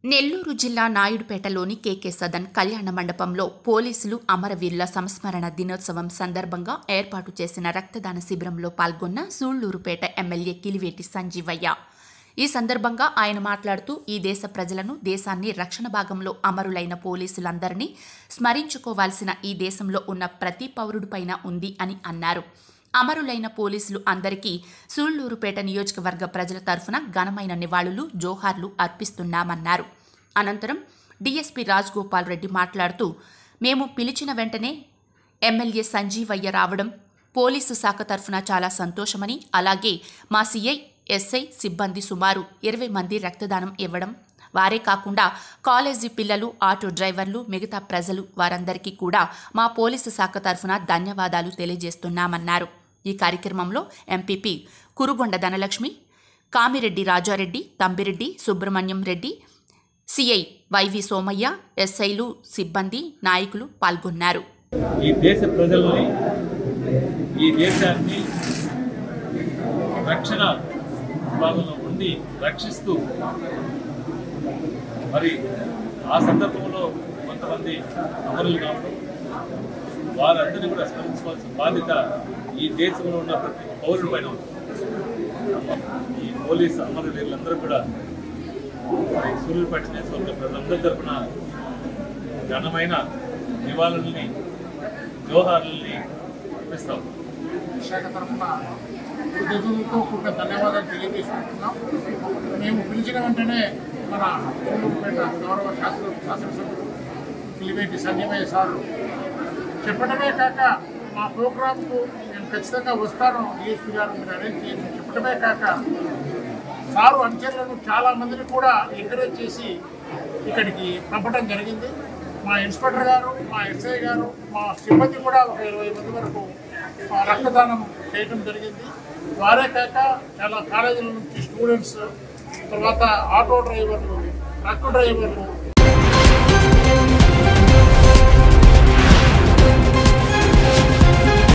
నెల్లూరు జిల్లా నాయుడుపేటలోని కేకే సదన్ కళ్యాణ మండపంలో పోలీసులు అమరవీరుల సంస్మరణ దినోత్సవం సందర్భంగా ఏర్పాటు చేసిన రక్తదాన శిబిరంలో పాల్గొన్న సూళ్లూరుపేట ఎమ్మెల్యే కిలివేటి సంజీవయ్య ఈ సందర్భంగా ఆయన మాట్లాడుతూ ఈ దేశ ప్రజలను దేశాన్ని రక్షణ భాగంలో అమరులైన పోలీసులందరినీ స్మరించుకోవాల్సిన ఈ దేశంలో ఉన్న ప్రతి పౌరుడిపైన ఉంది అని అన్నారు అమరులైన పోలీసులు అందరికీ సూళ్లూరుపేట నియోజకవర్గ ప్రజల తరఫున ఘనమైన నివాళులు జోహార్లు అర్పిస్తున్నామన్నారు అనంతరం డీఎస్పీ రాజ్గోపాల్ రెడ్డి మాట్లాడుతూ మేము పిలిచిన వెంటనే ఎమ్మెల్యే సంజీవయ్య రావడం పోలీసు శాఖ తరఫున చాలా సంతోషమని అలాగే మా సీఐ ఎస్ఐ సిబ్బంది సుమారు ఇరవై మంది రక్తదానం ఇవ్వడం వారే కాకుండా కాలేజీ పిల్లలు ఆటో డ్రైవర్లు మిగతా ప్రజలు వారందరికీ కూడా మా పోలీసు శాఖ తరఫున ధన్యవాదాలు తెలియజేస్తున్నామన్నారు ఈ కార్యక్రమంలో MPP Kurugonda Dhanalakshmi Kamireddy Rajareddy Thambireddy Subrahmanyam Reddy CI YV Somaiah ఎస్ఐలు సిబ్బంది నాయకులు పాల్గొన్నారు ఈ దేశ ప్రజల్ని ఈ దేశాన్ని రక్షణ విభాగంలో ఉండి రక్షిస్తూ మరి ఆ సందర్భంలో కొంతమంది అమరులు కావడం వారందరినీ కూడా స్మరించుకోవాల్సిన బాధ్యత ఈ దేశంలో ఉన్న ప్రతి పౌరుడి పైన ఉంది ఈ పోలీసు అమరు వీళ్ళందరూ కూడా మరి సూర్యుపేట నియోజకవర్గ ప్రజలందరి తరపున ఘనమైన నివాళుల్ని జోహార్లని అర్పిస్తాం శాఖ తరఫున కృతజ్ఞతలతో కూడిన ధన్యవాదాలు తెలియజేసుకుంటున్నాం మేము పిలిచిన వెంటనే మన సూళ్ళూరుపేట గౌరవ శాసన శాసనసభ్యులు పిలివేటి సంజయమయ్య సార్ చెప్పడమే కాక మా ప్రోగ్రాంకు నేను ఖచ్చితంగా వస్తాను డిఎస్పీ గారు మీరు అరేంజ్ చేయండి చెప్పడమే కాక సారు అంచెలను చాలా మందిని కూడా ఎంకరేజ్ చేసి ఇక్కడికి పంపడం జరిగింది మా ఇన్స్పెక్టర్ గారు మా ఎస్ఐ గారు మా సిబ్బంది కూడా ఒక ఇరవై మంది వరకు ఆ, రక్తదానం చేయడం జరిగింది వారే కాక చాలా కాలేజీల నుంచి స్టూడెంట్స్ తర్వాత ఆటో డ్రైవర్లు ట్రక్ డ్రైవర్లు